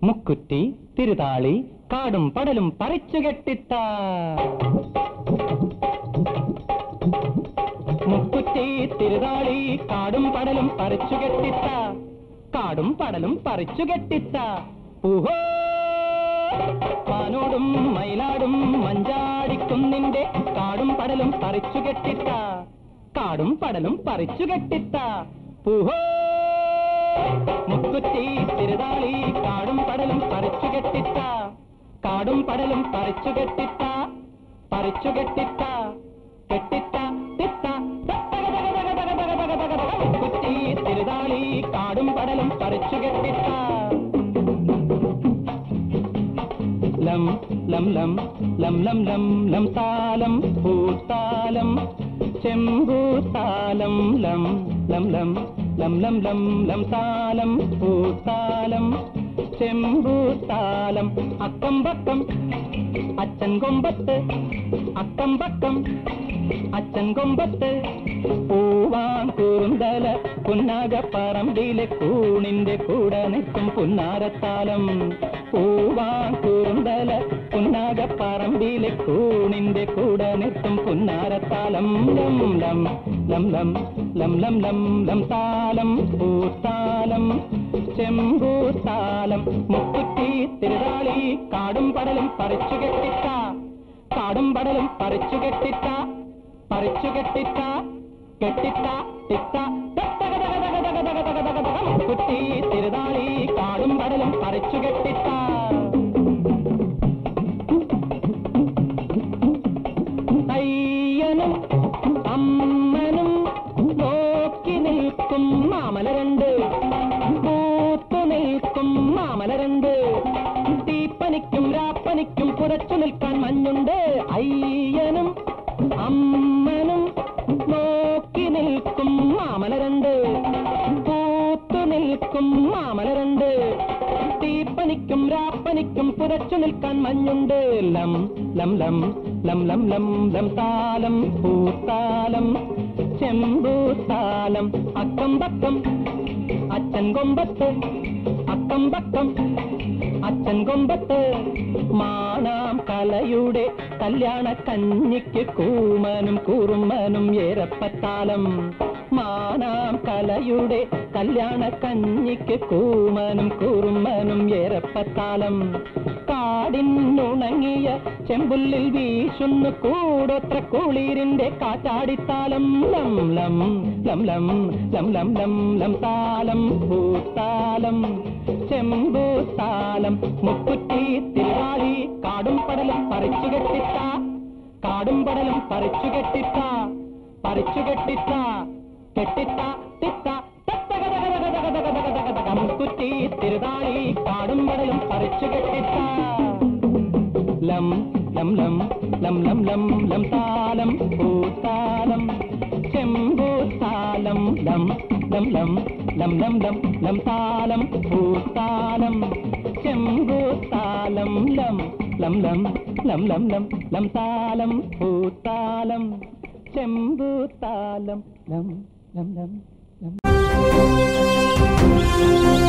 മുക്കുറ്റി തിരുതാളി കാടും പടലും പറിച്ചു കെട്ടിത്ത മുക്കുറ്റി തിരുതാളി കാടും പടലും പറിച്ചു കെട്ടിത്ത കാടും പടലും പറിച്ചു കെട്ടിത്ത ഊഹോ മാനോടും മയിലാടും മഞ്ചാടിക്കുന്നിന്റെ കാടും പടലും പറിച്ചു കെട്ടിത്ത കാടും പടലും പറിച്ചു കെട്ടിത്ത ഊഹോ മുക്കുറ്റി തിരുതാളി കാടും പടലും പറിച്ചു കെട്ടിത്ത കാടും പടലും പറിച്ചു കെട്ടിത്ത പറിച്ചു കെട്ടിത്ത കെട്ടിത്ത തിത്ത മുക്കുറ്റി തിരുതാളി കാടും പടലും പറിച്ചു കെട്ടിത്ത ലം ലം ലം ലം ലം ലം ലം താലം പൂത്താലം ചെമ്പൂത്താലം ലം ലം ലം ലം ലം ലം ലം താലം പൂത്താലം ചെമ്പൂത്താലം അക്കം പക്കം അച്ഛൻ കൊമ്പത്ത് അക്കം പക്കം അച്ഛൻ കൊമ്പത്ത് പൂവാൻ കുറുന്തല പുന്നാകപ്പറമ്പിലെ കൂണിന്റെ കൂടെ നിൽക്കും പുന്നാരത്താലം പൂവാൻ കുറുന്തല പുന്നാകപ്പറമ്പിലെ കൂണിന്റെ കൂടെ നിൽക്കും പുന്നാരത്താലം ലം ലം ലം ലം ലം ലം ലം ലം താലം പൂത്താലം ചെമ്പൂത്താലം മുക്കുറ്റി തിരുതാളി കാടും പടലും പറിച്ചു കെട്ടിത്ത കാടും പടലും പറിച്ചു കെട്ടിത്ത പറിച്ചു കെട്ടിത്ത കെട്ടിത്ത തിത്ത മുക്കുറ്റി തിരുതാളി കാടും പടലും പറിച്ചു കെട്ടിത്ത അയ്യനും അമ്മനും നോക്കി നിൽക്കും മാമല രണ്ട് പൂത്തു നിൽക്കും മാമല രണ്ട് തീപ്പനിക്കും രാപ്പനിക്കും പുറച്ചു നിൽക്കാൻ മഞ്ഞുണ്ട് അയ്യനും അമ്മനും നോക്കി നിൽക്കും മാമല രണ്ട് പൂത്തു നിൽക്കും മാമല രണ്ട് തീപ്പനിക്കും രാപ്പനിക്കും പുറച്ചു നിൽക്കാൻ മഞ്ഞുണ്ട് ലം ലം ലം ലം ലം ലം ലം താലം പൂത്താലം ചെമ്പൂത്താലം അക്കം പക്കം അച്ഛൻ കൊമ്പത്ത് അക്കം പക്കം അച്ഛൻ കൊമ്പത്ത് മാണാം കലയുടെ കല്യാണ കഞ്ഞിക്ക് കൂമനും കൂറുമ്മനും ഏറപ്പത്താലം മാണാം കലയുടെ കല്യാണ കഞ്ഞിക്ക് കൂമനും കൂറുമ്മനും ഏറപ്പത്താലം കാടിനുണങ്ങിയ ചെമ്പുല്ലിൽ വീശുന്നു കൂടോത്ര കുളിരിന്റെ കാറ്റാടിത്താലം ലം ലം ലം ലം ലം ലം ലം ലം താലം പൂത്താലം ചെമ്പൂത്താലം മുക്കുറ്റി തിരുവാളി കാടും പടലും പറിച്ചു കെട്ടിത്ത കാടും പടലും പറിച്ചു കെട്ടിത്ത പറിച്ചു കെട്ടിത്ത കെട്ടിത്ത തിത്ത തത്തകതകതകതകതകതകതക. മുക്കുറ്റി തിരുതാളി കാടും പടലും പറിച്ചു കെട്ടിത്ത ലം ലം ലം ലം ലം ലം ലം താലം പൂത്താലം ചെമ്പൂത്താലം ലം ലം ലം ലം ലം ലം ലം താലം പൂത്താലം ചെമ്പൂത്താലം ലം ലം ലം ലം ലം ലം ലം താലം പൂത്താലം ചെമ്പൂത്താലം ലം ലം ലം ലം